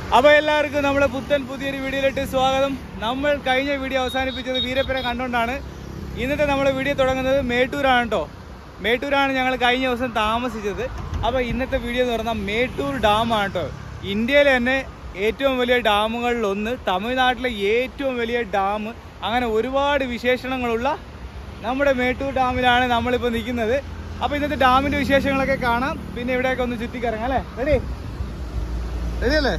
അപ്പൊ എല്ലാവർക്കും നമ്മുടെ പുത്തൻ പുതിയൊരു വീഡിയോയിലോട്ട് സ്വാഗതം നമ്മൾ കഴിഞ്ഞ വീഡിയോ അവസാനിപ്പിച്ചത് വീരപ്പനെ കണ്ടുകൊണ്ടാണ് ഇന്നത്തെ നമ്മുടെ വീഡിയോ തുടങ്ങുന്നത് മേട്ടൂരാണ് കേട്ടോ മേട്ടൂരാണ് ഞങ്ങൾ കഴിഞ്ഞ ദിവസം താമസിച്ചത് അപ്പൊ ഇന്നത്തെ വീഡിയോ എന്ന് പറഞ്ഞാൽ മേട്ടൂർ ഡാമാണ് കേട്ടോ ഇന്ത്യയിലെ തന്നെ ഏറ്റവും വലിയ ഡാമുകളിൽ ഒന്ന് തമിഴ്നാട്ടിലെ ഏറ്റവും വലിയ ഡാം അങ്ങനെ ഒരുപാട് വിശേഷണങ്ങളുള്ള നമ്മുടെ മേട്ടൂർ ഡാമിലാണ് നമ്മളിപ്പോൾ നിൽക്കുന്നത് അപ്പോൾ ഇന്നത്തെ ഡാമിന്റെ വിശേഷങ്ങളൊക്കെ കാണാം പിന്നെ ഇവിടെയൊക്കെ ഒന്ന് ചുറ്റിക്കറങ്ങാം അല്ലേ റെഡി റെഡിയല്ലേ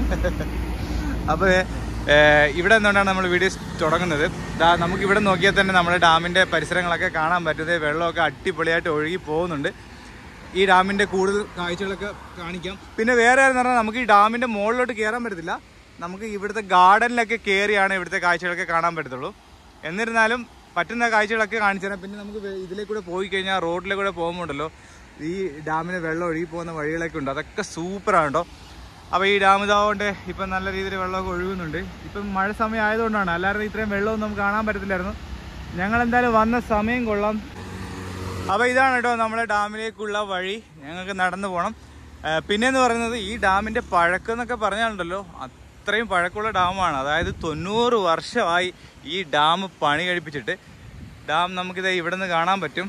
അപ്പോൾ ഇവിടെ നിന്നുകൊണ്ടാണ് നമ്മൾ വീഡിയോ തുടങ്ങുന്നത് ദാ നമുക്ക് ഇവിടെ നോക്കിയാൽ തന്നെ നമ്മുടെ ഡാമിൻ്റെ പരിസരങ്ങളൊക്കെ കാണാൻ പറ്റുന്നത് വെള്ളമൊക്കെ അടിപൊളിയായിട്ട് ഒഴുകി പോകുന്നുണ്ട് ഈ ഡാമിൻ്റെ കൂടുതൽ കാഴ്ചകളൊക്കെ കാണിക്കാം പിന്നെ വേറെ എന്ന് പറഞ്ഞാൽ നമുക്ക് ഈ ഡാമിൻ്റെ മുകളിലോട്ട് കയറാൻ പറ്റത്തില്ല നമുക്ക് ഇവിടുത്തെ ഗാർഡനിലൊക്കെ കയറിയാണ് ഇവിടുത്തെ കാഴ്ചകളൊക്കെ കാണാൻ പറ്റത്തുള്ളൂ എന്നിരുന്നാലും പറ്റുന്ന കാഴ്ചകളൊക്കെ കാണിച്ചു തരാം പിന്നെ നമുക്ക് വേ- ഇതിലെ കൂടെ പോയി കഴിഞ്ഞാൽ റോഡിലെ കൂടെ പോകുമ്പോണ്ടല്ലോ ഈ ഡാമിന് വെള്ളം ഒഴുകി പോകുന്ന വഴികളൊക്കെ ഉണ്ട് അതൊക്കെ സൂപ്പറാണ് കേട്ടോ അപ്പോൾ ഈ ഡാം ഇതാവുകൊണ്ട് ഇപ്പം നല്ല രീതിയിൽ വെള്ളമൊക്കെ ഒഴുകുന്നുണ്ട് ഇപ്പം മഴ സമയം ആയതുകൊണ്ടാണ് അല്ലാതെ ഇത്രയും വെള്ളമൊന്നും നമുക്ക് കാണാൻ പറ്റത്തില്ലായിരുന്നു ഞങ്ങൾ എന്തായാലും വന്ന സമയം കൊള്ളാം അപ്പോൾ ഇതാണ് കേട്ടോ നമ്മുടെ ഡാമിലേക്കുള്ള വഴി ഞങ്ങൾക്ക് നടന്നു പോകണം പിന്നെന്ന് പറയുന്നത് ഈ ഡാമിൻ്റെ പഴക്കം എന്നൊക്കെ പറഞ്ഞാലുണ്ടല്ലോ അത്രയും പഴക്കമുള്ള ഡാമാണ് അതായത് തൊണ്ണൂറ് വർഷമായി ഈ ഡാം പണി കഴിപ്പിച്ചിട്ട് ഡാം നമുക്കിത് ഇവിടെ നിന്ന് കാണാൻ പറ്റും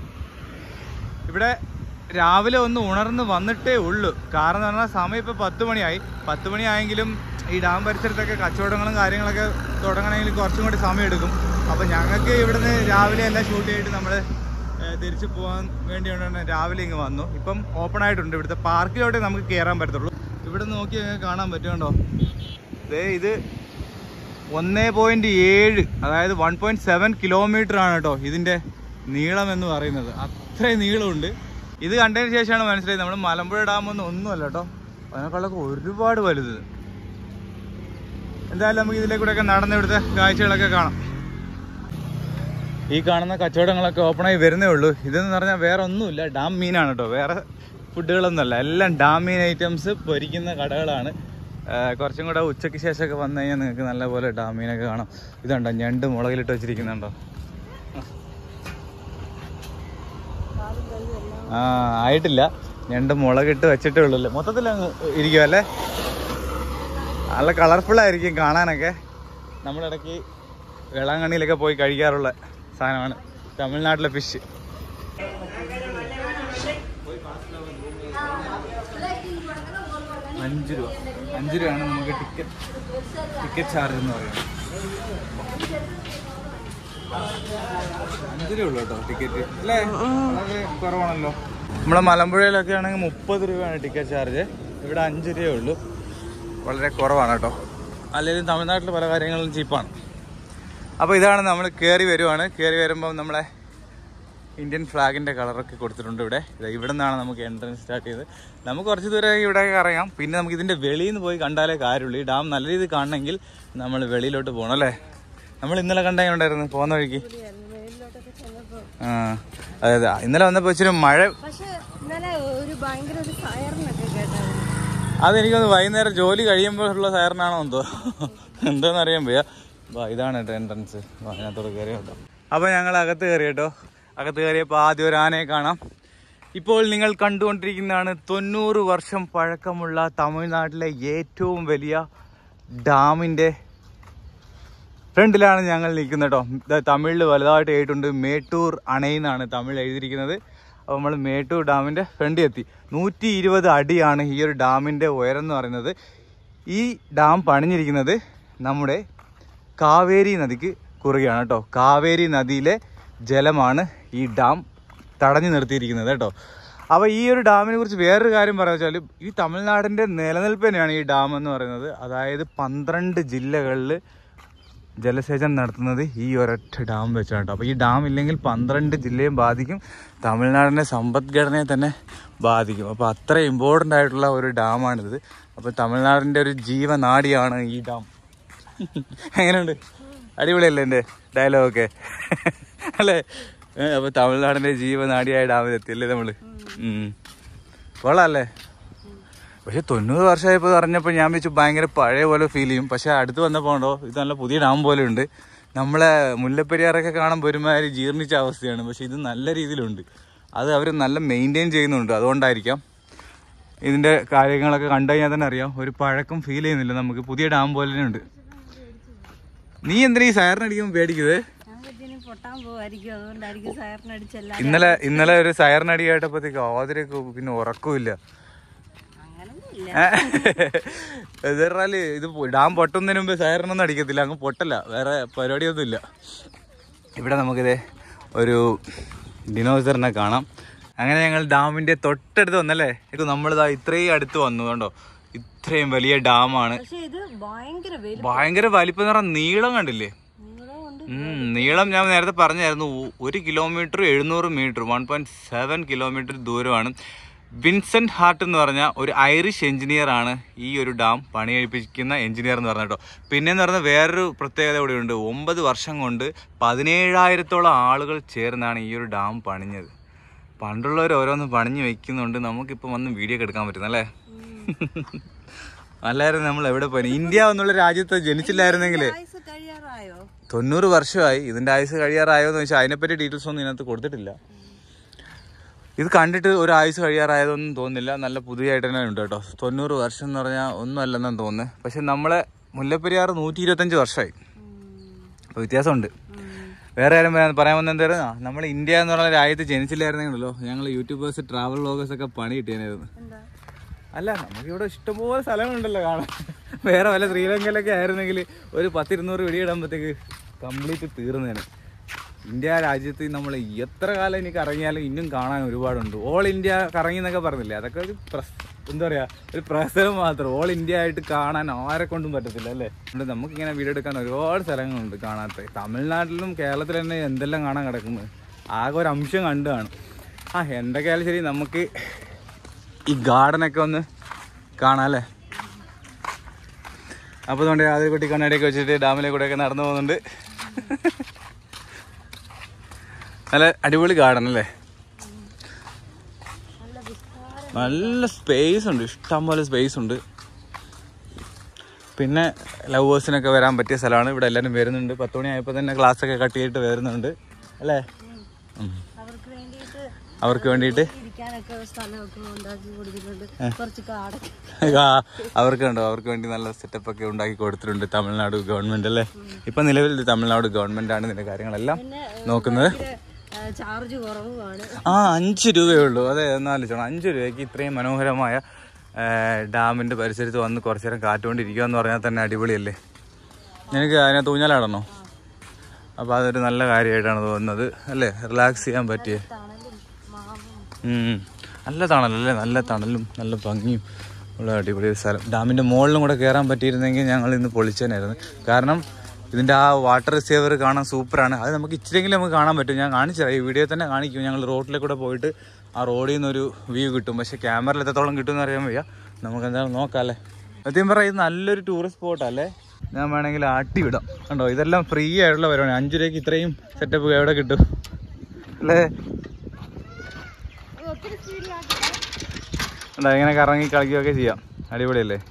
ഇവിടെ രാവിലെ ഒന്ന് ഉണർന്ന് വന്നിട്ടേ ഉള്ളൂ കാരണം എന്ന് പറഞ്ഞാൽ സമയം ഇപ്പോൾ പത്ത് മണിയായി പത്ത് മണിയായെങ്കിലും ഈ ഡാം പരിസരത്തൊക്കെ കച്ചവടങ്ങളും കാര്യങ്ങളൊക്കെ തുടങ്ങണമെങ്കിൽ കുറച്ചും കൂടി സമയം എടുക്കും അപ്പോൾ ഞങ്ങൾക്ക് ഇവിടുന്ന് രാവിലെ എല്ലാം ഷൂട്ട് ചെയ്തിട്ട് നമ്മൾ തിരിച്ചു പോകാൻ വേണ്ടിയാണ് രാവിലെ ഇങ്ങ് വന്നു ഇപ്പം ഓപ്പൺ ആയിട്ടുണ്ട് ഇവിടുത്തെ പാർക്കിലോട്ടേ നമുക്ക് കയറാൻ പറ്റത്തുള്ളൂ ഇവിടെ നോക്കി നിങ്ങൾക്ക് കാണാൻ പറ്റുന്നുണ്ടോ ദേ ഇത് ഒന്നേ പോയിന്റ് ഏഴ് അതായത് വൺ പോയിന്റ് സെവൻ കിലോമീറ്റർ ആണ് കേട്ടോ ഇതിന്റെ നീളം എന്ന് പറയുന്നത് അത്രയും നീളമുണ്ട് ഇത് കണ്ടതിന് ശേഷമാണ് മനസ്സിലായത് നമ്മൾ മലമ്പുഴ ഡാം ഒന്നും ഒന്നുമല്ല കേട്ടോ അതിനേക്കാളൊക്കെ ഒരുപാട് വലുത് എന്തായാലും നമുക്ക് ഇതിലെ കൂടെ ഒക്കെ നടന്ന് ഇവിടുത്തെ കാഴ്ചകളൊക്കെ കാണാം ഈ കാണുന്ന കച്ചവടങ്ങളൊക്കെ ഓപ്പണായി വരുന്നേ ഉള്ളൂ ഇതെന്ന് പറഞ്ഞാൽ വേറെ ഒന്നുമില്ല ഡാം മീനാണ് കേട്ടോ വേറെ ഫുഡുകളൊന്നുമല്ല എല്ലാം ഡാം മീൻ ഐറ്റംസ് പൊരിക്കുന്ന കടകളാണ് ആ, കുറച്ചും കൂടെ ഉച്ചയ്ക്ക് ശേഷമൊക്കെ വന്നു കഴിഞ്ഞാൽ നിങ്ങൾക്ക് നല്ലപോലെ ഡാം മീനൊക്കെ കാണാം ഇതുണ്ടോ ഞണ്ട് മുളകിലിട്ട് വെച്ചിരിക്കുന്നുണ്ടോ ആ ആയിട്ടില്ല ഞണ്ട് മുളകിട്ട് വെച്ചിട്ടേ ഉള്ളൂ മൊത്തത്തിൽ അങ്ങ് ഇരിക്കും അല്ലേ നല്ല കളർഫുൾ ആയിരിക്കും കാണാനൊക്കെ നമ്മളിടയ്ക്ക് വേളാങ്കണ്ണിയിലൊക്കെ പോയി കഴിക്കാറുള്ള സാധനമാണ് തമിഴ്നാട്ടിലെ ഫിഷ് അഞ്ച് രൂപ അഞ്ച് രൂപയാണ് നമുക്ക് ടിക്കറ്റ് ടിക്കറ്റ് ചാർജ് എന്ന് പറയുന്നത് അഞ്ച് രൂപ ഉള്ളൂ കേട്ടോ ടിക്കറ്റ് അല്ലേ വളരെ കുറവാണല്ലോ നമ്മളെ മലമ്പുഴയിലൊക്കെ ആണെങ്കിൽ മുപ്പത് രൂപയാണ് ടിക്കറ്റ് ചാർജ് ഇവിടെ അഞ്ച് രൂപയേ ഉള്ളൂ വളരെ കുറവാണ് കേട്ടോ അല്ലെങ്കിൽ തമിഴ്നാട്ടിൽ പല കാര്യങ്ങളും ചീപ്പാണ് അപ്പോൾ ഇതാണ് നമ്മൾ കയറി വരുവാണ് കയറി വരുമ്പോൾ നമ്മളെ ഇന്ത്യൻ ഫ്ലാഗിൻ്റെ കളറൊക്കെ കൊടുത്തിട്ടുണ്ട് ഇവിടെ ഇത് ഇവിടെ നിന്നാണ് നമുക്ക് എൻട്രൻസ് സ്റ്റാർട്ട് ചെയ്തത് നമുക്ക് കുറച്ച് ദൂരം ഇവിടെ ഇറങ്ങാം പിന്നെ നമുക്ക് ഇതിൻ്റെ വെളിയിൽ നിന്ന് പോയി കണ്ടാലേ കാര്യമുള്ളൂ ഈ ഡാം നല്ല രീതിയിൽ കാണണമെങ്കിൽ നമ്മൾ വെളിയിലോട്ട് പോകണം അല്ലേ നമ്മൾ ഇന്നലെ കണ്ട എങ്ങനെ ഉണ്ടായിരുന്നു പോകുന്ന വഴിക്ക് ആ അതെ അതെ ഇന്നലെ വന്നപ്പോൾ ഇച്ചിരി മഴ പക്ഷെ ഇന്നലെ ഒരു ഭയങ്കര ഒരു സയറിനൊക്കെ കേട്ടായിരുന്നു അതെനിക്കൊന്ന് വൈകുന്നേരം ജോലി കഴിയുമ്പോഴുള്ള സയറിനാണോ എന്തോ എന്താണെന്ന് അറിയാൻ വയ്യ വാ ഇതാണ് കേട്ടോ എൻട്രൻസ് വാ അതിനകത്തോട് കയറി കേട്ടോ അപ്പോൾ ഞങ്ങൾ അകത്ത് കയറി കേട്ടോ അകത്ത് കയറിയപ്പോൾ ആദ്യം ഒരു ആനയെ കാണാം ഇപ്പോൾ നിങ്ങൾ കണ്ടുകൊണ്ടിരിക്കുന്നതാണ് തൊണ്ണൂറ് വർഷം പഴക്കമുള്ള തമിഴ്നാട്ടിലെ ഏറ്റവും വലിയ ഡാമിൻ്റെ ഫ്രണ്ടിലാണ് ഞങ്ങൾ നിൽക്കുന്നത് കേട്ടോ തമിഴിൽ വലുതായിട്ട് എഴുതിയിട്ടുണ്ട് മേട്ടൂർ അണയെന്നാണ് തമിഴ് എഴുതിയിരിക്കുന്നത് അപ്പോൾ നമ്മൾ മേട്ടൂർ ഡാമിൻ്റെ ഫ്രണ്ടിൽ എത്തി നൂറ്റി ഇരുപത് അടിയാണ് ഈ ഒരു ഡാമിൻ്റെ ഉയരം എന്ന് പറയുന്നത് ഈ ഡാം പണിഞ്ഞിരിക്കുന്നത് നമ്മുടെ കാവേരി നദിക്ക് കുറുകയാണ് കേട്ടോ കാവേരി നദിയിലെ ജലമാണ് ഈ ഡാം തടഞ്ഞു നിർത്തിയിരിക്കുന്നത് കേട്ടോ അപ്പോൾ ഈ ഒരു ഡാമിനെ കുറിച്ച് വേറൊരു കാര്യം പറയാ വെച്ചാൽ ഈ തമിഴ്നാടിൻ്റെ നിലനിൽപ്പ് തന്നെയാണ് ഈ ഡാം എന്ന് പറയുന്നത് അതായത് പന്ത്രണ്ട് ജില്ലകളിൽ ജലസേചനം നടത്തുന്നത് ഈ ഒരൊറ്റ ഡാം വെച്ചാണ് കേട്ടോ അപ്പോൾ ഈ ഡാം ഇല്ലെങ്കിൽ പന്ത്രണ്ട് ജില്ലയും ബാധിക്കും തമിഴ്നാടിൻ്റെ സമ്പദ്ഘടനയെ തന്നെ ബാധിക്കും അപ്പോൾ അത്ര ഇമ്പോർട്ടൻ്റ് ആയിട്ടുള്ള ഒരു ഡാമാണിത് അപ്പോൾ തമിഴ്നാടിൻ്റെ ഒരു ജീവനാടിയാണ് ഈ ഡാം എങ്ങനെയുണ്ട് അടിപൊളിയല്ലേ എൻ്റെ ഡയലോഗൊക്കെ അല്ലേ അപ്പോൾ തമിഴ്നാടിൻ്റെ ജീവനാടിയായ ഡാമിൽ എത്തിയല്ലേ നമ്മൾ കൊള്ളാല്ലേ പക്ഷെ തൊണ്ണൂറ് വർഷമായപ്പോൾ അറിഞ്ഞപ്പോൾ ഞാൻ വെച്ച് ഭയങ്കര പഴയ പോലെ ഫീൽ ചെയ്യും പക്ഷെ അടുത്ത് വന്നപ്പോൾ ഉണ്ടോ ഇത് നല്ല പുതിയ ഡാം പോലെ ഉണ്ട് നമ്മളെ മുല്ലപ്പെരിയാറൊക്കെ കാണാൻ ഒരുമാതിരി ജീർണിച്ച അവസ്ഥയാണ് പക്ഷെ ഇത് നല്ല രീതിയിലുണ്ട് അത് അവർ നല്ല മെയിൻറ്റെയിൻ ചെയ്യുന്നുണ്ട് അതുകൊണ്ടായിരിക്കാം ഇതിന്റെ കാര്യങ്ങളൊക്കെ കണ്ടു കഴിഞ്ഞാൽ തന്നെ അറിയാം ഒരു പഴക്കം ഫീൽ ചെയ്യുന്നില്ല നമുക്ക് പുതിയ ഡാം പോലെ തന്നെ ഉണ്ട് നീ എന്തിനാ ഈ സയറിനടിക്കുമ്പോൾ പേടിക്കുന്നത് ഞാൻ ഇതിന് പൊട്ടാൻ പോവായിരിക്കും അതുകൊണ്ടായിരിക്കും സയറിനടിച്ചല്ല ഇന്നലെ ഇന്നലെ ഒരു സയറിനടി കേട്ടപ്പോഴത്തേക്ക് ആതിരക്ക് പിന്നെ ഉറക്കമില്ല അങ്ങനൊന്നുമില്ല ഇത് പറഞ്ഞാല് ഇത് ഡാം പൊട്ടുന്നതിന് മുമ്പ് സയറിനൊന്നും അടിക്കത്തില്ല അങ്ങ് പൊട്ടല്ല വേറെ പരിപാടിയൊന്നും ഇല്ല ഇവിടെ നമുക്കിത് ഒരു ഡിനോസറിനെ കാണാം അങ്ങനെ ഞങ്ങൾ ഡാമിന്റെ തൊട്ടടുത്ത് വന്നല്ലേ ഇത് നമ്മളിതാ ഇത്രയും അടുത്ത് വന്നു കണ്ടോ ഇത്രയും വലിയ ഡാമാണ് പക്ഷെ ഇത് ഭയങ്കര വലുപ്പം ഭയങ്കര വലിപ്പം എന്ന് പറഞ്ഞാൽ നീളം കണ്ടില്ലേ നീളമുണ്ട് ഉം, നീളം ഞാൻ നേരത്തെ പറഞ്ഞായിരുന്നു ഒ- ഒരു കിലോമീറ്റർ എഴുന്നൂറ് metre one point seven kilometre ദൂരമാണ് വിൻസെന്റ് ഹാർട്ട് എന്ന് പറഞ്ഞ ഒരു ഐറിഷ് എഞ്ചിനീയർ ആണ് ഈ ഒരു ഡാം പണികഴിപ്പിക്കുന്ന എഞ്ചിനീയർ എന്ന് പറഞ്ഞ കേട്ടോ പിന്നെന്ന് പറഞ്ഞാൽ വേറൊരു പ്രത്യേകത കൂടി ഉണ്ട് ഒമ്പത് വർഷം കൊണ്ട് പതിനേഴായിരത്തോളം ആളുകൾ ചേർന്നാണ് ഈ ഒരു ഡാം പണിഞ്ഞത് പണ്ടുള്ളവർ ഓരോന്ന് പണിഞ്ഞു വെക്കുന്നുണ്ട് നമുക്കിപ്പം വന്ന് വീഡിയോ ഒക്കെ എടുക്കാൻ പറ്റുന്നല്ലേ അല്ലായിരുന്നു നമ്മൾ എവിടെ പോയി ഇന്ത്യ എന്നുള്ള രാജ്യത്ത് ജനിച്ചില്ലായിരുന്നെങ്കിൽ ആയുസ് കഴിയാറായോ തൊണ്ണൂറ് വർഷമായി ഇതിന്റെ ആയുസ് കഴിയാറായോ എന്ന് വെച്ചാൽ അതിനെപ്പറ്റി ഡീറ്റെയിൽസ് ഒന്നും ഇതിനകത്ത് കൊടുത്തിട്ടില്ല ഇത് കണ്ടിട്ട് ഒരു ആയുസ് കഴിയാറായതൊന്നും തോന്നുന്നില്ല നല്ല പുതിയതായിട്ട് തന്നെ ഉണ്ട് കേട്ടോ തൊണ്ണൂറ് വർഷം എന്ന് പറഞ്ഞാൽ ഒന്നും അല്ലെന്നാണ് തോന്നുന്നത് പക്ഷെ നമ്മളെ മുല്ലപ്പെരിയാർ നൂറ്റി ഇരുപത്തഞ്ച് വർഷമായി അപ്പോൾ വ്യത്യാസമുണ്ട് വേറെ കാര്യം പറയാൻ- പറയാൻ വന്ന എന്തായിരുന്നു നമ്മൾ ഇന്ത്യ എന്ന് പറഞ്ഞ രാജ്യത്ത് ജനിച്ചില്ലായിരുന്നെങ്കിലോ ഞങ്ങൾ യൂട്യൂബേഴ്സ് ട്രാവൽ വ്ളോഗേഴ്സ് ഒക്കെ പണി കിട്ടിയായിരുന്നു എന്താ അല്ല നമുക്കിവിടെ ഇഷ്ടംപോലെ സ്ഥലങ്ങളുണ്ടല്ലോ കാണാൻ വേറെ വല്ല ശ്രീലങ്കയിലൊക്കെ ആയിരുന്നെങ്കിൽ ഒരു പത്തിരുന്നൂറ് വെടിയിടുമ്പോഴത്തേക്ക് കംപ്ലീറ്റ് തീർന്നേനെ ഇന്ത്യ രാജ്യത്ത് നമ്മൾ എത്ര കാലം ഇനി കറങ്ങിയാലും ഇന്നും കാണാൻ ഒരുപാടുണ്ട് ഓൾ ഇന്ത്യ കറങ്ങി എന്നൊക്കെ പറഞ്ഞില്ലേ അതൊക്കെ ഒരു പ്രസ് എന്താ പറയാ ഒരു പ്രസരം മാത്രം ഓൾ ഇന്ത്യ ആയിട്ട് കാണാൻ ആരെ കൊണ്ടും പറ്റത്തില്ല അല്ലേ അതുകൊണ്ട് നമുക്കിങ്ങനെ വീഡിയോ എടുക്കാൻ ഒരുപാട് സ്ഥലങ്ങളുണ്ട് കാണാത്ത തമിഴ്നാട്ടിലും കേരളത്തിൽ തന്നെ എന്തെല്ലാം കാണാൻ കിടക്കുന്നത് ആകെ ഒരു അംശം കണ്ടു കാണും ആ എന്തൊക്കെയായാലും ശരി നമുക്ക് ഈ ഗാർഡനൊക്കെ ഒന്ന് കാണാം അല്ലേ അപ്പോൾ അതുകൊണ്ട് ആദ്യ കുട്ടി കണ്ണാടിയൊക്കെ വെച്ചിട്ട് ഡാമിലെ കൂടെയൊക്കെ നടന്നു പോകുന്നുണ്ട് നല്ല അടിപൊളി ഗാർഡൻ അല്ലേ നല്ല വിസ്താരം നല്ല സ്പേസ് ഉണ്ട് ഇഷ്ടംപോലെ സ്പേസ് ഉണ്ട് പിന്നെ ലവേഴ്സിനൊക്കെ വരാൻ പറ്റിയ സ്ഥലമാണ് ഇവിടെ എല്ലാവരും വരുന്നുണ്ട് പത്ത് മണിയായപ്പോൾ തന്നെ ക്ലാസ് ഒക്കെ കട്ട് ചെയ്തിട്ട് വരുന്നുണ്ട് അല്ലേ ഉം. അവർക്ക് വേണ്ടിയിട്ട് അവർക്ക് വേണ്ടിയിട്ട് ഇരിക്കാനൊക്കെ സ്ഥലമൊക്കെ ഉണ്ടാക്കി കൊടുത്തിട്ടുണ്ട് കുറച്ച് കാടൊക്കെ ആ, അവർക്ക് ഉണ്ടോ അവർക്ക് വേണ്ടി നല്ല സെറ്റപ്പ് ഒക്കെ ഉണ്ടാക്കി കൊടുത്തിട്ടുണ്ട് തമിഴ്നാട് ഗവൺമെന്റ് അല്ലേ ഇപ്പൊ നിലവിൽ തമിഴ്നാട് ഗവൺമെന്റ് ആണ് ഇതിന്റെ കാര്യങ്ങളെല്ലാം പിന്നെ നോക്കുന്നത് ചാർജ് കുറവുമാണ് ആ അഞ്ച് രൂപയേ ഉള്ളൂ അതെ എന്നാലോചിച്ചോണം അഞ്ച് രൂപയ്ക്ക് ഇത്രയും മനോഹരമായ ആ, ഡാമിന്റെ പരിസരത്ത് വന്ന് കുറച്ചു നേരം കാറ്റുകൊണ്ടിരിക്കുക എന്ന് പറഞ്ഞാൽ തന്നെ അടിപൊളിയല്ലേ എനിക്ക് അതിനകത്ത് ഊഞ്ഞാലാടണോ അപ്പോൾ അതൊരു നല്ല കാര്യമായിട്ടാണ് തോന്നുന്നത് അല്ലേ റിലാക്സ് ചെയ്യാൻ പറ്റിയേ തണലും മാവും ഉം. നല്ല തണലല്ലേ നല്ല തണലും നല്ല ഭംഗിയും ഉള്ള അടിപൊളി ഒരു സ്ഥലം ഡാമിൻ്റെ മുകളിലും കൂടെ കയറാൻ പറ്റിയിരുന്നെങ്കിൽ ഞങ്ങൾ ഇന്ന് പൊളിച്ചേനായിരുന്നു കാരണം ഇതിൻ്റെ ആ വാട്ടർ റിസീവർ കാണാൻ സൂപ്പറാണ് അത് നമുക്ക് ഇച്ചിരിയെങ്കിലും നമുക്ക് കാണാൻ പറ്റും ഞാൻ കാണിച്ചു ഈ വീഡിയോ തന്നെ കാണിക്കും ഞങ്ങൾ റോഡിലെ കൂടെ പോയിട്ട് ആ റോഡിൽ നിന്നൊരു വ്യൂ കിട്ടും പക്ഷേ ക്യാമറയിൽ എത്രത്തോളം കിട്ടുമെന്ന് അറിയാൻ വയ്യ നമുക്ക് എന്തായാലും നോക്കാം അല്ലേ സത്യം പറയാം ഇത് നല്ലൊരു ടൂറിസ്റ്റ് സ്പോട്ടല്ലേ ഞാൻ വേണമെങ്കിൽ ആട്ടി വിടാം കണ്ടോ ഇതെല്ലാം ഫ്രീ ആയിട്ടുള്ള പരിപാടി അഞ്ചു രൂപയ്ക്ക് ഇത്രയും സെറ്റപ്പ് എവിടെ കിട്ടും അല്ലേ ഒത്തിരി സ്പീഡിലാക്കി എന്താ ഇങ്ങനെ കറങ്ങി കളിക്കുകയൊക്കെ ചെയ്യാം അടിപൊളിയല്ലേ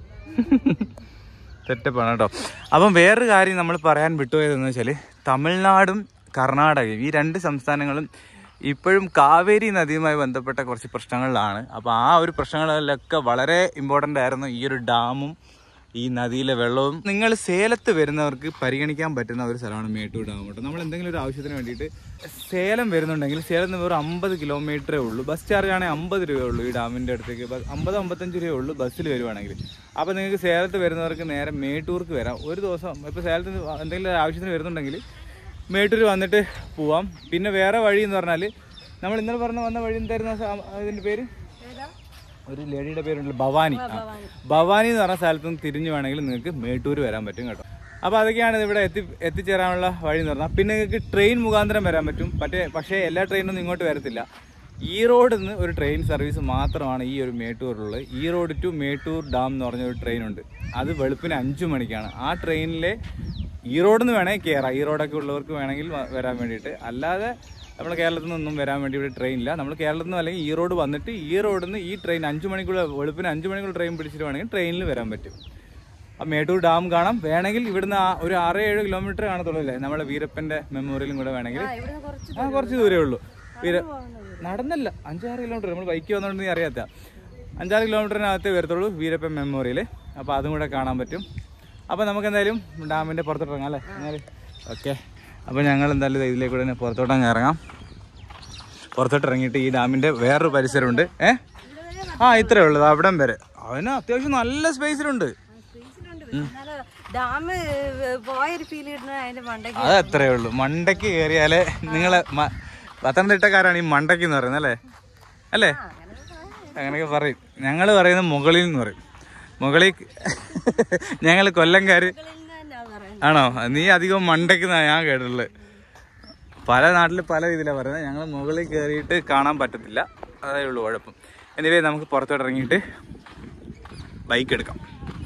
സെറ്റപ്പാണ് കേട്ടോ അപ്പം വേറൊരു കാര്യം നമ്മൾ പറയാൻ വിട്ടുപോയതെന്ന് വെച്ചാൽ തമിഴ്നാടും കർണാടകയും ഈ രണ്ട് സംസ്ഥാനങ്ങളും ഇപ്പോഴും കാവേരി നദിയുമായി ബന്ധപ്പെട്ട കുറച്ച് പ്രശ്നങ്ങളിലാണ് അപ്പോൾ ആ ഒരു പ്രശ്നങ്ങളിലൊക്കെ വളരെ ഇമ്പോർട്ടൻ്റ് ആയിരുന്നു ഈ ഒരു ഡാമും ഈ നദിയിലെ വെള്ളവും നിങ്ങൾ സേലത്ത് വരുന്നവർക്ക് പരിഗണിക്കാൻ പറ്റുന്ന ഒരു സ്ഥലമാണ് മേട്ടൂർ ഡാം കേട്ടോ നമ്മൾ എന്തെങ്കിലും ഒരു ആവശ്യത്തിന് വേണ്ടിയിട്ട് സേലം വരുന്നുണ്ടെങ്കിൽ സേലത്ത് നിന്ന് വെറും അമ്പത് കിലോമീറ്ററേ ഉള്ളൂ ബസ് ചാർജ് ആണെങ്കിൽ അമ്പത് രൂപയേ ഉള്ളൂ ഈ ഡാമിൻ്റെ അടുത്തേക്ക് ബസ് അമ്പത് അമ്പത്തഞ്ച് രൂപയേ ഉള്ളൂ ബസ്സിൽ വരുവാണെങ്കിൽ അപ്പോൾ നിങ്ങൾക്ക് സേലത്ത് വരുന്നവർക്ക് നേരെ മേട്ടൂർക്ക് വരാം ഒരു ദിവസം ഇപ്പോൾ സേലത്ത് നിന്ന് എന്തെങ്കിലും ഒരു ആവശ്യത്തിന് വരുന്നുണ്ടെങ്കിൽ മേട്ടൂർ വന്നിട്ട് പോവാം പിന്നെ വേറെ വഴി എന്ന് പറഞ്ഞാൽ നമ്മൾ ഇന്നലെ പറഞ്ഞ വന്ന വഴി എന്തായിരുന്നു ആ സ- അതിൻ്റെ പേര് ഏതാ ഒരു ലേഡിയുടെ പേരുണ്ടല്ലോ ഭവാനി ആ. ഭവാനി എന്ന് പറഞ്ഞ സ്ഥലത്ത് നിന്ന് തിരിഞ്ഞു വേണമെങ്കിൽ നിങ്ങൾക്ക് മേട്ടൂർ വരാൻ പറ്റും കേട്ടോ അപ്പോൾ അതൊക്കെയാണ് ഇവിടെ എത്തി എത്തിച്ചേരാനുള്ള വഴി എന്ന് പറഞ്ഞാൽ പിന്നെ നിങ്ങൾക്ക് ട്രെയിൻ മുഖാന്തരം വരാൻ പറ്റും പക്ഷേ പക്ഷേ എല്ലാ ട്രെയിനൊന്നും ഇങ്ങോട്ട് വരത്തില്ല ഈ റോഡിൽ നിന്ന് ഒരു ട്രെയിൻ സർവീസ് മാത്രമാണ് ഈ ഒരു മേട്ടൂരിലുള്ളത് ഈ റോഡ് ടു മേട്ടൂർ ഡാം എന്ന് പറഞ്ഞ ഒരു ട്രെയിൻ ഉണ്ട് അത് വെളുപ്പിന് അഞ്ചു മണിക്കാണ് ആ ട്രെയിനിലെ ഈ റോഡിൽ നിന്ന് വേണമെങ്കിൽ കയറാം ഈ റോഡൊക്കെ ഉള്ളവർക്ക് വേണമെങ്കിൽ വ- വരാൻ വേണ്ടിയിട്ട് അല്ലാതെ നമ്മുടെ കേരളത്തിൽ നിന്നൊന്നും വരാൻ വേണ്ടി ഇവിടെ ട്രെയിൻ ഇല്ല നമ്മൾ കേരളത്തിൽ നിന്ന് അല്ലെങ്കിൽ ഈ റോഡ് വന്നിട്ട് ഈ റോഡിൽ നിന്ന് ഈ ട്രെയിൻ അഞ്ച് മണിക്കുള്ള വെളുപ്പിന് അഞ്ച് മണിക്കുള്ള ട്രെയിൻ പിടിച്ചിട്ട് വേണമെങ്കിൽ ട്രെയിനിൽ വരാൻ പറ്റും ആ മേട്ടൂർ ഡാം കാണാം വേണമെങ്കിൽ ഇവിടുന്ന് ആ ഒരു ആറ് ഏഴ് കിലോമീറ്റർ കാണത്തുള്ളൂ അല്ലേ നമ്മളെ വീരപ്പൻ്റെ മെമ്മോറിയലും കൂടെ വേണമെങ്കിൽ ആ ഇവിടുന്ന് കുറച്ച് ആ കുറച്ച് ദൂരേ ഉള്ളൂ വീര പോകുന്നത് നടന്നല്ല അഞ്ചാറ് കിലോമീറ്റർ നമ്മൾ ബൈക്ക് വന്നോണ്ട് നീ അറിയാത്ത അഞ്ചാറ് കിലോമീറ്ററിനകത്തേ വരത്തുള്ളൂ വീരപ്പൻ മെമ്മോറിയൽ അപ്പോൾ അതും കൂടെ കാണാൻ പറ്റും അപ്പോൾ നമുക്ക് എന്തായാലും ഡാമിൻ്റെ പുറത്തോട്ട് ഇറങ്ങാം അല്ലേ എന്നാൽ ഓക്കെ അപ്പോൾ ഞങ്ങൾ എന്തായാലും ദേ ഇതിലേക്ക് തന്നെ പുറത്തോട്ട് അങ്ങ് ഇറങ്ങാം പുറത്തോട്ട് ഇറങ്ങിയിട്ട് ഈ ഡാമിൻ്റെ വേറൊരു പരിസരമുണ്ട് ഏ ആ ഇത്രയേ ഉള്ളൂ ദാ അവിടം വരെ അവന് അത്യാവശ്യം നല്ല സ്പേസിലുണ്ട് ഡാം പോയൊരു ഫീൽ കിട്ടുന്നത് അതിന്റെ മണ്ടയ്ക്ക് അത് അത്രയേ ഉള്ളൂ മണ്ടയ്ക്ക് കയറിയാലേ നിങ്ങളെ മ- പത്തനംതിട്ടക്കാരാണ് ഈ മണ്ടയ്ക്ക് എന്ന് പറയുന്നത് അല്ലേ അല്ലേ അങ്ങനെയൊക്കെ പറയും ഞങ്ങൾ പറയുന്നത് മുകളിൽ എന്ന് പറയും മുകളിൽ ഞങ്ങൾ കൊല്ലംകാര് ആണോ നീ അധികം മണ്ടയ്ക്ക് എന്നാ ഞാൻ കേട്ടിട്ടുള്ളത് പല നാട്ടിൽ പല രീതിയിലാണ് പറയുന്നത് ഞങ്ങൾ മുകളിൽ കയറിയിട്ട് കാണാൻ പറ്റത്തില്ല അതേ ഉള്ളൂ കുഴപ്പം എനിവേ നമുക്ക് പുറത്തോട്ട് ഇറങ്ങിയിട്ട് ബൈക്ക് എടുക്കാം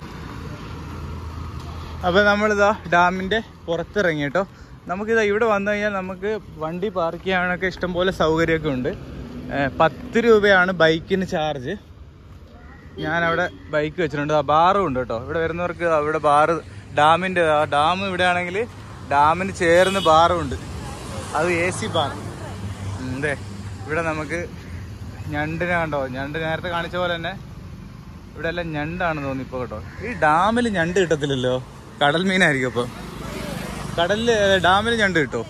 അപ്പോൾ നമ്മളിതാ ഡാമിൻ്റെ പുറത്തിറങ്ങി കേട്ടോ നമുക്കിതാ ഇവിടെ വന്നു കഴിഞ്ഞാൽ നമുക്ക് വണ്ടി പാർക്ക് ചെയ്യാനൊക്കെ ഇഷ്ടംപോലെ സൗകര്യമൊക്കെ ഉണ്ട് ഏഹ് പത്ത് രൂപയാണ് ബൈക്കിന് ചാർജ് ഞാനവിടെ ബൈക്ക് വെച്ചിട്ടുണ്ട് ആ ബാറും ഉണ്ട് കേട്ടോ ഇവിടെ വരുന്നവർക്ക് അവിടെ ബാറ് ഡാമിൻ്റെ ഡാം ഇവിടെ ആണെങ്കിൽ ഡാമിന് ചേർന്ന് ബാറും ഉണ്ട് അത് എ സി ബാർ അതെ ഇവിടെ നമുക്ക് ഞണ്ടിനെ കണ്ടോ ഞണ്ട് നേരത്തെ കാണിച്ച പോലെ തന്നെ ഇവിടെ എല്ലാം ഞണ്ടാണ് തോന്നി ഇപ്പൊ കേട്ടോ ഈ ഡാമിൽ ഞണ്ട് കിട്ടത്തില്ലല്ലോ കടൽ മീനായിരിക്കും അപ്പൊ കടലില് ഡാമിൽ ഞണ്ട് കിട്ടോ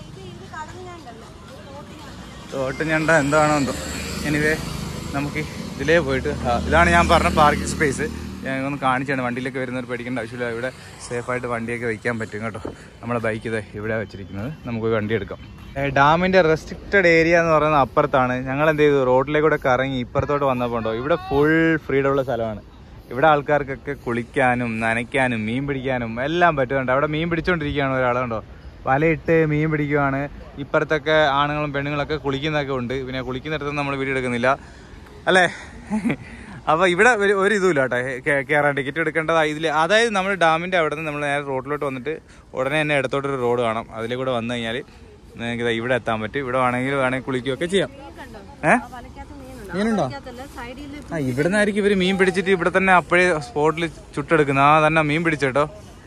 തോട്ട് ഞണ്ട എന്താണോ എന്തോ എനിവേ നമുക്ക് ഇതിലേ പോയിട്ട് ആ, ഇതാണ് ഞാൻ പറഞ്ഞ പാർക്കിംഗ് സ്പേസ് ഞാൻ ഒന്ന് കാണിച്ചാണ് വണ്ടിയിലേക്ക് വരുന്നവർ പേടിക്കേണ്ട ആവശ്യമില്ല ഇവിടെ സേഫായിട്ട് വണ്ടിയൊക്കെ വയ്ക്കാൻ പറ്റും കേട്ടോ നമ്മളെ ബൈക്ക് ഇതേ ഇവിടെ വെച്ചിരിക്കുന്നത് നമുക്ക് പോയി വണ്ടി എടുക്കാം ഏ, ഡാമിന്റെ റെസ്ട്രിക്റ്റഡ് ഏരിയ എന്ന് പറയുന്നത് അപ്പുറത്താണ് ഞങ്ങൾ എന്ത് ചെയ്തു റോഡിലേക്കൂടെ കറങ്ങി ഇപ്പുറത്തോട്ട് വന്നപ്പോൾ ഉണ്ടോ ഇവിടെ ഫുൾ ഫ്രീഡം ഉള്ള സ്ഥലമാണ് ഇവിടെ ആൾക്കാർക്കൊക്കെ കുളിക്കാനും നനയ്ക്കാനും മീൻ പിടിക്കാനും എല്ലാം പറ്റുന്നുണ്ട് അവിടെ മീൻ പിടിച്ചോണ്ടിരിക്കുകയാണ് ഒരാളുണ്ടോ വലയിട്ട് മീൻ പിടിക്കുവാണ് ഇപ്പുറത്തൊക്കെ ആണുങ്ങളും പെണ്ണുങ്ങളൊക്കെ കുളിക്കുന്നൊക്കെ ഉണ്ട് പിന്നെ കുളിക്കുന്നിടത്തൊന്നും നമ്മൾ വീഡിയോ എടുക്കുന്നില്ല അല്ലേ അപ്പോൾ ഇവിടെ ഒരു ഒരു ഇതുമില്ല കേട്ടോ കേ- കയറാൻ ടിക്കറ്റ് എടുക്കേണ്ടതാ ഇതിൽ അതായത് നമ്മൾ ഡാമിൻ്റെ അവിടെ നിന്ന് നമ്മൾ നേരെ റോഡിലോട്ട് വന്നിട്ട് ഉടനെ തന്നെ ഇടത്തോട്ടൊരു റോഡ് കാണാം അതിലേ കൂടെ വന്നു കഴിഞ്ഞാൽ നിങ്ങൾക്ക് ദാ ഇവിടെ എത്താൻ പറ്റും ഇവിടെ വേണമെങ്കിൽ വേണമെങ്കിൽ കുളിക്കുകയൊക്കെ ചെയ്യാം ഏ മീനുണ്ടോ സൈഡിൽ ആ ഇവിടെ നിന്നായിരിക്കും ഇവര് മീൻ പിടിച്ചിട്ട് ഇവിടെ തന്നെ അപ്പോഴേ സ്പോട്ടിൽ ചുട്ടെടുക്കുന്നത് ആ തന്നെ മീൻ പിടിച്ചേട്ടോ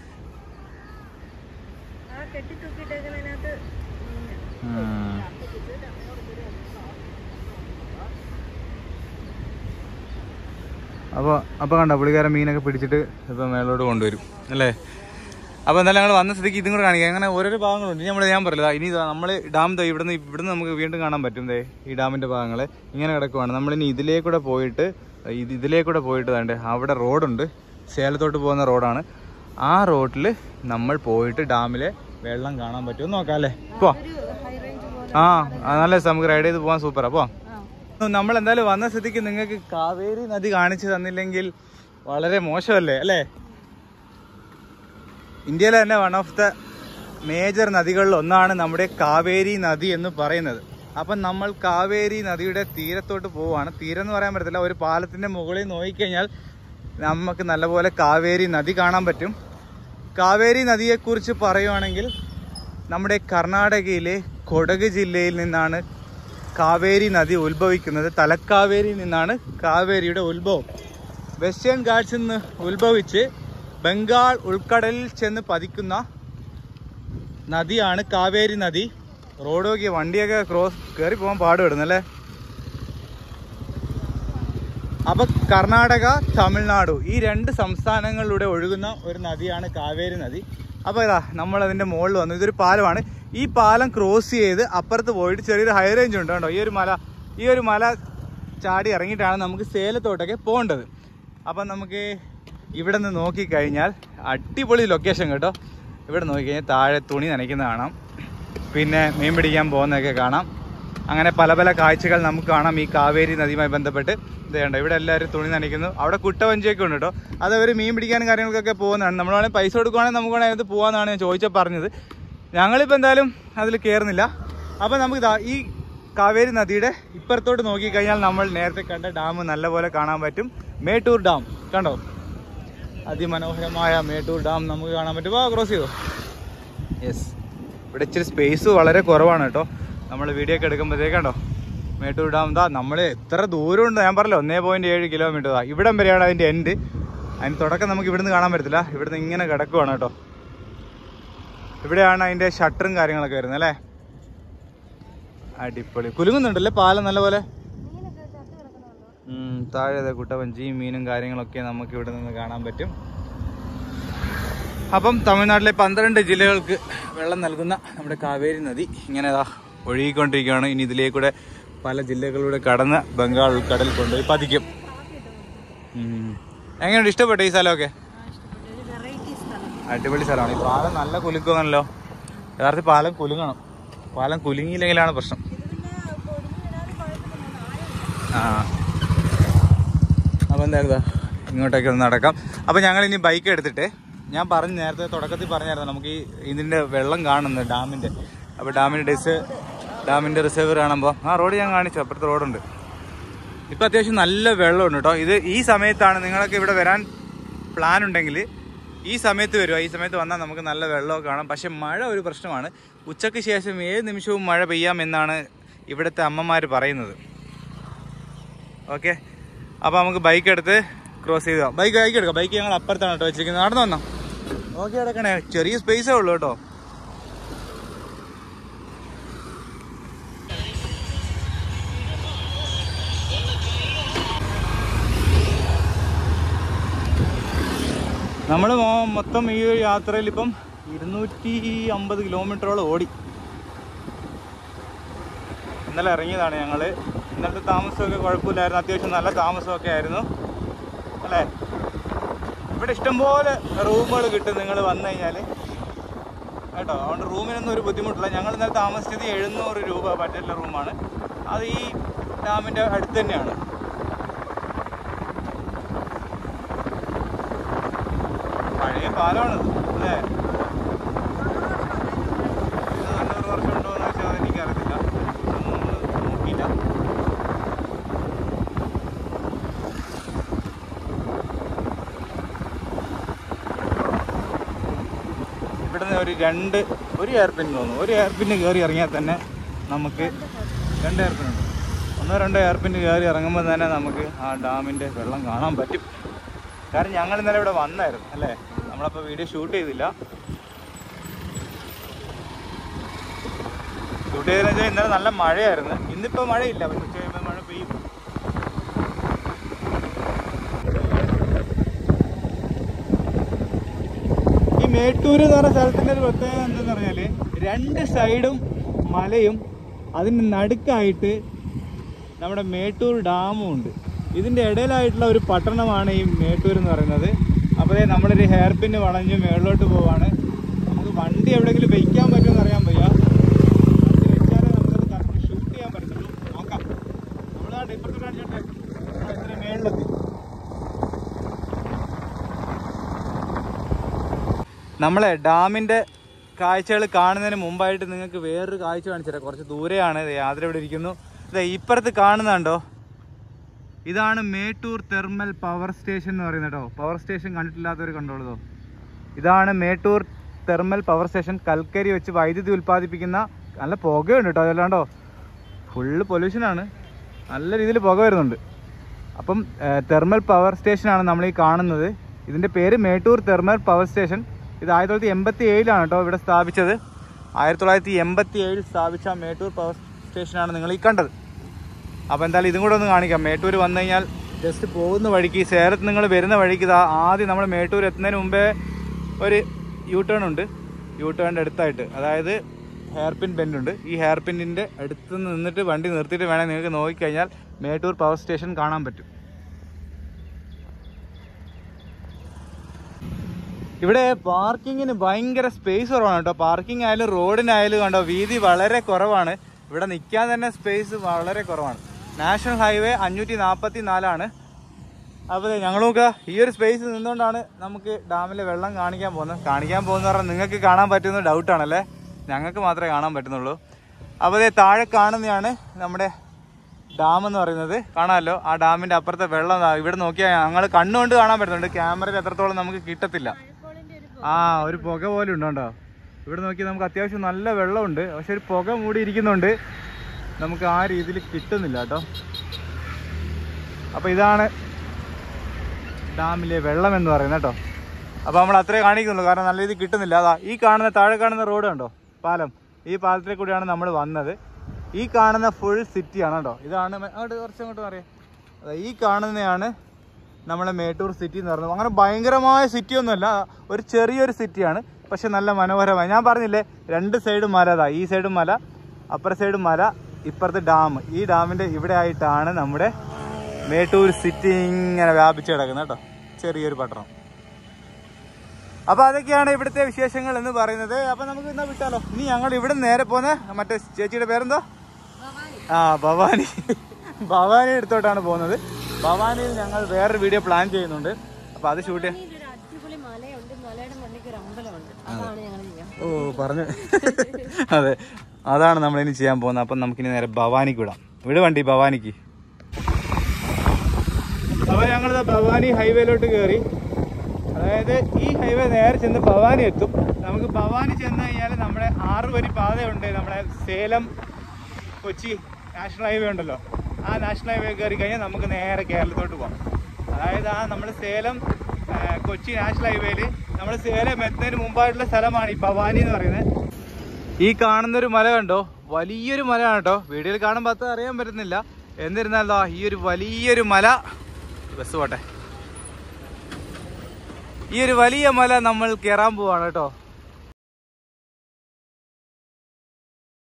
ആ കെട്ടി തൂക്കിട്ടേക്കുന്നതിനകത്ത് അപ്പോൾ അപ്പോൾ കണ്ടോ പുള്ളിക്കാരൻ മീനൊക്കെ പിടിച്ചിട്ട് ഇപ്പം മേളോട്ട് കൊണ്ടുവരും അല്ലേ അപ്പോൾ എന്തായാലും ഞങ്ങൾ വന്ന സ്ഥിതിക്ക് ഇതും കൂടെ കാണിക്കാം അങ്ങനെ ഓരോരോ ഭാഗങ്ങളുണ്ട് ഇനി നമ്മൾ ഞാൻ പറയില്ല ഇനി നമ്മൾ ഡാം ദേ ഇവിടുന്ന് ഇവിടുന്ന് നമുക്ക് വീണ്ടും കാണാൻ പറ്റും ദേ ഈ ഡാമിൻ്റെ ഭാഗങ്ങൾ ഇങ്ങനെ കിടക്കുവാണ് നമ്മളിനി ഇതിലേക്കൂടെ പോയിട്ട് ഇത് ഇതിലേക്കൂടെ പോയിട്ട് വേണ്ടേ അവിടെ റോഡുണ്ട് സേലത്തോട്ട് പോകുന്ന റോഡാണ് ആ റോഡിൽ നമ്മൾ പോയിട്ട് ഡാമിലെ വെള്ളം കാണാൻ പറ്റുമോ നോക്കാം അല്ലേ പോ ഒരു ഹൈ റേഞ്ച് പോലെ ആ ആ, നല്ല രസം. നമുക്ക് റൈഡ് ചെയ്ത് പോകാൻ സൂപ്പറാ പോ ആ നമ്മൾ എന്തായാലും വന്ന സ്ഥിതിക്ക് നിങ്ങൾക്ക് കാവേരി നദി കാണിച്ചു തന്നില്ലെങ്കിൽ വളരെ മോശമല്ലേ അല്ലേ ഇന്ത്യയിലെ തന്നെ വൺ ഓഫ് ദ മേജർ നദികളിൽ ഒന്നാണ് നമ്മുടെ കാവേരി നദി എന്ന് പറയുന്നത് അപ്പം നമ്മൾ കാവേരി നദിയുടെ തീരത്തോട്ട് പോവാണ് തീരം എന്ന് പറയാൻ പറ്റത്തില്ല ഒരു പാലത്തിന്റെ മുകളിൽ നോക്കിക്കഴിഞ്ഞാൽ നമുക്ക് നല്ലപോലെ കാവേരി നദി കാണാൻ പറ്റും കാവേരി നദിയെക്കുറിച്ച് പറയുവാണെങ്കിൽ നമ്മുടെ കർണാടകയിലെ കൊടക് ജില്ലയിൽ നിന്നാണ് കാവേരി നദി ഉത്ഭവിക്കുന്നത് തലക്കാവേരിയിൽ നിന്നാണ് കാവേരിയുടെ ഉത്ഭവം വെസ്റ്റേൺ ഗാഡ്സിൽ നിന്ന് ഉത്ഭവിച്ച് ബംഗാൾ ഉൾക്കടലിൽ ചെന്ന് പതിക്കുന്ന നദിയാണ് കാവേരി നദി റോഡൊക്കെ വണ്ടിയൊക്കെ ക്രോസ് കയറി പോകാൻ പാടുപെടുന്നല്ലേ അപ്പൊ കർണാടക തമിഴ്നാടു ഈ രണ്ട് സംസ്ഥാനങ്ങളിലൂടെ ഒഴുകുന്ന ഒരു നദിയാണ് കാവേരി നദി അപ്പൊ ഇതാ നമ്മൾ അതിന്റെ മുകളിൽ വന്നു ഇതൊരു പാലമാണ് ഈ പാലം ക്രോസ് ചെയ്ത് അപ്പുറത്ത് പോയിട്ട് ചെറിയൊരു ഹൈ റേഞ്ച് ഉണ്ട് കേട്ടോ ഈ ഒരു മല ഈ ഒരു മല ചാടി ഇറങ്ങിയിട്ടാണ് നമുക്ക് സേലത്തോട്ടൊക്കെ പോകേണ്ടത് അപ്പം നമുക്ക് ഇവിടെ നിന്ന് നോക്കിക്കഴിഞ്ഞാൽ അടിപൊളി ലൊക്കേഷൻ കേട്ടോ ഇവിടെ നോക്കിക്കഴിഞ്ഞാൽ താഴെ തുണി നനയ്ക്കുന്ന കാണാം പിന്നെ മീൻ പിടിക്കാൻ പോകുന്നതൊക്കെ കാണാം അങ്ങനെ പല പല കാഴ്ചകൾ നമുക്ക് കാണാം ഈ കാവേരി നദിയുമായി ബന്ധപ്പെട്ട് ഇത് കണ്ടോ ഇവിടെ എല്ലാവരും തുണി നനയ്ക്കുന്നു അവിടെ കുട്ടവഞ്ചിയൊക്കെ ഉണ്ട് കേട്ടോ അത് അവർ മീൻ പിടിക്കാനും കാര്യങ്ങൾക്കൊക്കെ പോകുന്നതാണ് നമ്മൾ വേണമെങ്കിൽ പൈസ കൊടുക്കുവാണെങ്കിൽ നമുക്ക് വേണമെങ്കിൽ അത് പോകാമെന്നാണ് ഞാൻ ചോദിച്ചാൽ പറഞ്ഞത് ഞങ്ങളിപ്പോൾ എന്തായാലും അതിൽ കയറുന്നില്ല അപ്പോൾ നമുക്ക് ദാ ഈ കാവേരി നദിയുടെ ഇപ്പുറത്തോട്ട് നോക്കിക്കഴിഞ്ഞാൽ നമ്മൾ നേരത്തെ കണ്ട ഡാം നല്ലപോലെ കാണാൻ പറ്റും മേട്ടൂർ ഡാം കണ്ടോ അതിമനോഹരമായ മേട്ടൂർ ഡാം നമുക്ക് കാണാൻ പറ്റും വാ ക്രോസ് ചെയ്തോ യെസ് ഇവിടെ ഇച്ചിരി സ്പേസ് വളരെ കുറവാണ് കേട്ടോ നമ്മൾ വീഡിയോ ഒക്കെ എടുക്കുമ്പോഴത്തേക്കണ്ടോ മേട്ടൂർ ഡാം എന്താ നമ്മൾ എത്ര ദൂരമുണ്ട് ഞാൻ പറഞ്ഞല്ലോ ഒന്നേ പോയിന്റ് ഏഴ് കിലോമീറ്റർ ഇവിടം വരെയാണ് അതിൻ്റെ എൻഡ് അതിന് തുടക്കം നമുക്ക് ഇവിടുന്ന് കാണാൻ പറ്റത്തില്ല ഇവിടുന്ന് ഇങ്ങനെ കിടക്കുവാണ് കേട്ടോ ഇവിടെയാണ് അതിൻ്റെ ഷട്ടറും കാര്യങ്ങളൊക്കെ വരുന്നത് അല്ലേ അടിപൊളി കുലുങ്ങുന്നുണ്ടല്ലേ പാലം നല്ലപോലെ ഉം, താഴെ ദേ കുട്ടവഞ്ചിയും മീനും കാര്യങ്ങളൊക്കെ നമുക്ക് ഇവിടെ നിന്ന് കാണാൻ പറ്റും അപ്പം തമിഴ്നാട്ടിലെ പന്ത്രണ്ട് ജില്ലകൾക്ക് വെള്ളം നൽകുന്ന നമ്മുടെ കാവേരി നദി ഇങ്ങനെ ദാ ഒഴുകിക്കൊണ്ടിരിക്കുകയാണ് ഇനി ഇതിലേക്കൂടെ പല ജില്ലകളിലൂടെ കടന്ന് ബംഗാൾ ഉൾക്കടൽ കൊണ്ടുപോയി പതിക്കും ഉം. എങ്ങനെയുണ്ട് ഇഷ്ടപ്പെട്ടു ഈ സ്ഥലമൊക്കെ ഒരു വെറൈറ്റി സ്ഥലം അടിപൊളി സ്ഥലമാണ് ഈ പാലം നല്ല കുലുക്കുമല്ലോ യഥാർത്ഥത്തിൽ പാലം കുലുങ്ങണം പാലം കുലുങ്ങിയില്ലെങ്കിലാണ് പ്രശ്നം ഇത് പിന്നെ പൊടിഞ്ഞു വീണാലും കുഴപ്പമില്ല ആ അപ്പോൾ എന്തായിരുന്നു ഇങ്ങോട്ടേക്ക് ഒന്ന് നടക്കാം അപ്പോൾ ഞങ്ങൾ ഇനി ബൈക്ക് എടുത്തിട്ട് ഞാൻ പറഞ്ഞു നേരത്തെ തുടക്കത്തിൽ പറഞ്ഞായിരുന്നു നമുക്ക് ഈ ഇതിൻ്റെ വെള്ളം കാണുന്നത് ഡാമിൻ്റെ അപ്പോൾ ഡാമിൻ്റെ ഡിസ് ഡാമിൻ്റെ റിസർവർ കാണുമ്പോൾ ആ റോഡ് ഞാൻ കാണിച്ചു അപ്പുറത്തെ റോഡുണ്ട് ഇപ്പം അത്യാവശ്യം നല്ല വെള്ളമുണ്ട് കേട്ടോ ഇത് ഈ സമയത്താണ് നിങ്ങളൊക്കെ ഇവിടെ വരാൻ പ്ലാൻ ഉണ്ടെങ്കിൽ ഈ സമയത്ത് വരുക ഈ സമയത്ത് വന്നാൽ നമുക്ക് നല്ല വെള്ളമൊക്കെ കാണാം പക്ഷെ മഴ ഒരു പ്രശ്നമാണ് ഉച്ചയ്ക്ക് ശേഷം ഏത് നിമിഷവും മഴ പെയ്യാമെന്നാണ് ഇവിടുത്തെ അമ്മമാർ പറയുന്നത് ഓക്കെ അപ്പോൾ നമുക്ക് ബൈക്ക് എടുത്ത് ക്രോസ് ചെയ്തു ബൈക്ക് ബൈക്ക് എടുക്കാം ബൈക്ക് ഞങ്ങൾ അപ്പുറത്താണ് കേട്ടോ വെച്ചിരിക്കുന്നത് നടന്നു വന്നോ നോക്കി കിടക്കണേ ചെറിയ സ്പേസേ ഉള്ളൂ കേട്ടോ നമ്മൾ മൊത്തം ഈ ഒരു യാത്രയിൽ ഇപ്പം ഇരുന്നൂറ്റി അമ്പത് കിലോമീറ്ററോളം ഓടി ഇന്നലെ ഇറങ്ങിയതാണ് ഞങ്ങൾ ഇന്നലത്തെ താമസമൊക്കെ കുഴപ്പമില്ലായിരുന്നു അത്യാവശ്യം നല്ല താമസമൊക്കെ ആയിരുന്നു അല്ലേ ഇവിടെ ഇഷ്ടംപോലെ റൂമുകൾ കിട്ടും നിങ്ങൾ വന്നു കഴിഞ്ഞാൽ കേട്ടോ അതുകൊണ്ട് റൂമിനൊന്നും ഒരു ബുദ്ധിമുട്ടില്ല ഞങ്ങൾ ഇന്നലെ താമസിച്ചത് എഴുന്നൂറ് രൂപ ബഡ്ജറ്റിലെ റൂമാണ് അത് ഈ ഡാമിൻ്റെ അടുത്ത് തന്നെയാണ് പഴയ പാലമാണ് അല്ലേ ഇത് തൊണ്ണൂറ് വർഷം ഉണ്ടോ എന്ന് വെച്ചാൽ എനിക്കറിയത്തില്ല ഇതൊന്നും നമ്മള് നോക്കിയില്ല ഇവിടുന്ന് ഒരു രണ്ട് ഒരു എയർപിൻ തോന്നുന്നു ഒരു എയർപിന് കയറി ഇറങ്ങിയാൽ തന്നെ നമുക്ക് രണ്ട് എയർപിൻ ഉണ്ട് ഒന്നോ രണ്ടോ എയർപിന് കയറി ഇറങ്ങുമ്പോൾ തന്നെ നമുക്ക് ആ ഡാമിൻ്റെ വെള്ളം കാണാൻ പറ്റും കാരണം ഞങ്ങൾ ഇന്നലെ ഇവിടെ വന്നായിരുന്നു അല്ലേ നമ്മളപ്പോൾ വീഡിയോ ഷൂട്ട് ചെയ്തില്ല ഷൂട്ട് ചെയ്തതെന്ന് വെച്ചാൽ ഇന്നലെ നല്ല മഴയായിരുന്നു ഇന്നിപ്പോൾ മഴയില്ല പക്ഷെ ഉച്ച കഴിയുമ്പോൾ മഴ പെയ്യും ഈ മേട്ടൂർ എന്ന് പറഞ്ഞ സ്ഥലത്തിൻ്റെ ഒരു പ്രത്യേകത എന്തെന്ന് പറഞ്ഞാൽ രണ്ട് സൈഡും മലയും അതിന് നടുക്കായിട്ട് നമ്മുടെ മേട്ടൂർ ഡാമും ഉണ്ട് ഇതിൻ്റെ ഇടയിലായിട്ടുള്ള ഒരു പട്ടണമാണ് ഈ മേട്ടൂർ എന്ന് പറയുന്നത് അപ്പോൾ ദേ നമ്മളൊരു ഹെയർ പിന്ന് വളഞ്ഞ് മേളിലോട്ട് പോവാണ് നമുക്ക് വണ്ടി എവിടെയെങ്കിലും വെക്കാൻ പറ്റുമെന്ന് അറിയാൻ വയ്യ വണ്ടി വെച്ചാലേ നമുക്കത് കറക്റ്റ് ഷൂട്ട് ചെയ്യാൻ പറ്റത്തുള്ളൂ നോക്കാം നമ്മളാ ഇപ്പുറത്ത് കാണിച്ചോട്ടെ ഇത്ര മേളിലെത്തി നമ്മളെ ഡാമിൻ്റെ കാഴ്ചകൾ കാണുന്നതിന് മുമ്പായിട്ട് നിങ്ങൾക്ക് വേറൊരു കാഴ്ച കാണിച്ചുതരാം കുറച്ച് ദൂരെയാണ് ദേ യാത്ര ഇവിടെ ഇരിക്കുന്നു ദേ ഇപ്പുറത്ത് കാണുന്നുണ്ടോ ഇതാണ് മേട്ടൂർ തെർമൽ പവർ സ്റ്റേഷൻ എന്ന് പറയുന്നത് കേട്ടോ പവർ സ്റ്റേഷൻ കണ്ടിട്ടില്ലാത്തവർ കണ്ടോളൂ ഇതാണ് മേട്ടൂർ തെർമൽ പവർ സ്റ്റേഷൻ കൽക്കരി വെച്ച് വൈദ്യുതി ഉൽപ്പാദിപ്പിക്കുന്ന നല്ല പുകയുണ്ട് കേട്ടോ അതല്ലാണ്ടോ ഫുള്ള് പൊല്യൂഷനാണ് നല്ല രീതിയിൽ പുക വരുന്നുണ്ട് അപ്പം തെർമൽ പവർ സ്റ്റേഷനാണ് നമ്മൾ ഈ കാണുന്നത് ഇതിൻ്റെ പേര് മേട്ടൂർ തെർമൽ പവർ സ്റ്റേഷൻ ഇത് ആയിരത്തി തൊള്ളായിരത്തി എൺപത്തി ഏഴിലാണ് കേട്ടോ ഇവിടെ സ്ഥാപിച്ചത് ആയിരത്തി തൊള്ളായിരത്തി എൺപത്തി ഏഴിൽ സ്ഥാപിച്ച മേട്ടൂർ പവർ സ്റ്റേഷനാണ് നിങ്ങൾ ഈ കണ്ടത് അപ്പോൾ എന്തായാലും ഇതും കൂടെ ഒന്ന് കാണിക്കാം മേട്ടൂർ വന്നു കഴിഞ്ഞാൽ ജസ്റ്റ് പോകുന്ന വഴിക്ക് സേലത്ത് നിങ്ങൾ വരുന്ന വഴിക്ക് ഇതാ ആദ്യം നമ്മൾ മേട്ടൂർ എത്തുന്നതിന് മുമ്പേ ഒരു യൂ ടേൺ ഉണ്ട് യൂ ടേണിൻ്റെ അടുത്തായിട്ട് അതായത് ഹെയർ പിൻ ബെൻഡ് ഉണ്ട് ഈ ഹെയർ പിന്നിൻ്റെ അടുത്ത് നിന്നിട്ട് വണ്ടി നിർത്തിയിട്ട് വേണമെങ്കിൽ നിങ്ങൾക്ക് നോക്കിക്കഴിഞ്ഞാൽ മേട്ടൂർ പവർ സ്റ്റേഷൻ കാണാൻ പറ്റും ഇവിടെ പാർക്കിങ്ങിന് ഭയങ്കര സ്പേസ് കുറവാണ് കേട്ടോ പാർക്കിംഗ് ആയാലും റോഡിനായാലും കണ്ടോ വീതി വളരെ കുറവാണ് ഇവിടെ നിൽക്കാൻ തന്നെ സ്പേസ് വളരെ കുറവാണ് നാഷണൽ ഹൈവേ അഞ്ഞൂറ്റി നാൽപ്പത്തി നാലാണ് അപ്പോൾ ഞങ്ങൾ നോക്കുക ഈ ഒരു സ്പേസ് നിന്നുകൊണ്ടാണ് നമുക്ക് ഡാമിലെ വെള്ളം കാണിക്കാൻ പോകുന്നത് കാണിക്കാൻ പോകുന്ന പറഞ്ഞാൽ നിങ്ങൾക്ക് കാണാൻ പറ്റുന്ന ഡൗട്ടാണല്ലേ ഞങ്ങൾക്ക് മാത്രമേ കാണാൻ പറ്റുന്നുള്ളൂ അപ്പോൾ ദേ താഴെ കാണുന്നതാണ് നമ്മുടെ ഡാം എന്ന് പറയുന്നത് കാണാമല്ലോ ആ ഡാമിൻ്റെ അപ്പുറത്തെ വെള്ളം ദാ ഇവിടെ നോക്കിയാൽ ഞങ്ങൾ കണ്ണുകൊണ്ട് കാണാൻ പറ്റുന്നുണ്ട് ക്യാമറയിൽ എത്രത്തോളം നമുക്ക് കിട്ടത്തില്ല മഴക്കോളിന്റെ ഒരു ആ ഒരു പുക പോലെ ഉണ്ടോ ഇവിടെ നോക്കി നമുക്ക് അത്യാവശ്യം നല്ല വെള്ളമുണ്ട് പക്ഷെ ഒരു പുക മൂടി ഇരിക്കുന്നുണ്ട് നമുക്ക് ആ രീതിയിൽ കിട്ടുന്നില്ല കേട്ടോ അപ്പോൾ ഇതാണ് ഡാമിലെ വെള്ളം എന്ന് പറയുന്നത് കേട്ടോ അപ്പോൾ നമ്മൾ അത്രേ കാണിക്കുന്നുള്ളൂ കാരണം നല്ല രീതിയിൽ കിട്ടുന്നില്ല അതാ ഈ കാണുന്ന താഴെ കാണുന്ന റോഡ് കണ്ടോ പാലം ഈ പാലത്തിലെ കൂടിയാണ് നമ്മൾ വന്നത് ഈ കാണുന്ന ഫുൾ സിറ്റിയാണ് കേട്ടോ ഇതാണ് മെ- അങ്ങോട്ട് കുറച്ച് അങ്ങോട്ട് പറയാം അതാ ഈ കാണുന്നതാണ് നമ്മളെ മേട്ടൂർ സിറ്റി എന്ന് പറയുന്നത് അങ്ങനെ ഭയങ്കരമായ സിറ്റി ഒന്നുമല്ല ഒരു ചെറിയൊരു സിറ്റിയാണ് പക്ഷെ നല്ല മനോഹരമായി ഞാൻ പറഞ്ഞില്ലേ രണ്ട് സൈഡും മല അതാ ഈ സൈഡും മല അപ്പുറ സൈഡും മല ഇപ്പുറത്ത് ഡാം ഈ ഡാമിന്റെ ഇവിടെ ആയിട്ടാണ് നമ്മുടെ മേട്ടൂർ സിറ്റി ഇങ്ങനെ വ്യാപിച്ച് കിടക്കുന്നത് കേട്ടോ ചെറിയൊരു പട്ടണം അപ്പൊ അതൊക്കെയാണ് ഇവിടുത്തെ വിശേഷങ്ങൾ എന്ന് പറയുന്നത് അപ്പൊ നമുക്ക് ഇന്നാ വിട്ടാലോ ഇനി ഞങ്ങൾ ഇവിടെ നേരെ പോന്നെ മറ്റേ ചേച്ചിയുടെ പേരെന്തോ ആ ഭവാനി ഭവാനി എടുത്തോട്ടാണ് പോകുന്നത് ഭവാനിയിൽ ഞങ്ങൾ വേറൊരു വീഡിയോ പ്ലാൻ ചെയ്യുന്നുണ്ട് അപ്പൊ അത് ഷൂട്ട് ചെയ്യാൻ ഒരു അടിപൊളി മലയുണ്ട് മലയുടെ മണ്ണിക്ക് ഒരു അമ്പലമുണ്ട് അതാണ് ഞങ്ങൾ ചെയ്യാൻ ഓ പറഞ്ഞു അതെ അതാണ് നമ്മൾ ഇനി ചെയ്യാൻ പോകുന്നത് അപ്പം നമുക്കിനി നേരെ ഭവാനിക്ക് വിടാം വിട് വണ്ടി ഭവാനിക്ക് അപ്പൊ ഞങ്ങളിത് ഭവാനി ഹൈവേയിലോട്ട് കയറി അതായത് ഈ ഹൈവേ നേരെ ചെന്ന് ഭവാനി എത്തും നമുക്ക് ഭവാനി ചെന്ന് കഴിഞ്ഞാൽ നമ്മുടെ ആറ് വരി പാതയുണ്ട് നമ്മുടെ സേലം കൊച്ചി നാഷണൽ ഹൈവേ ഉണ്ടല്ലോ ആ നാഷണൽ ഹൈവേ കയറി കഴിഞ്ഞാൽ നമുക്ക് നേരെ കേരളത്തോട്ട് പോകാം അതായത് ആ നമ്മുടെ സേലം ആ, കൊച്ചി നാഷണൽ ഹൈവേയിൽ നമ്മൾ സേലം എത്തുന്നതിന് മുമ്പായിട്ടുള്ള സ്ഥലമാണ് ഈ ഭവാനി എന്ന് പറയുന്നത് ഈ കാണുന്നൊരു മല കണ്ടോ വലിയൊരു മലയാണ് കേട്ടോ വീഡിയോയിൽ കാണുമ്പോൾ അത്ര അറിയാൻ പറ്റുന്നില്ല എന്നിരുന്നാലോ ഈ ഒരു വലിയൊരു മല ബസ് പോട്ടെ ഈ ഒരു വലിയ മല നമ്മൾ കയറാൻ പോവാണ് കേട്ടോ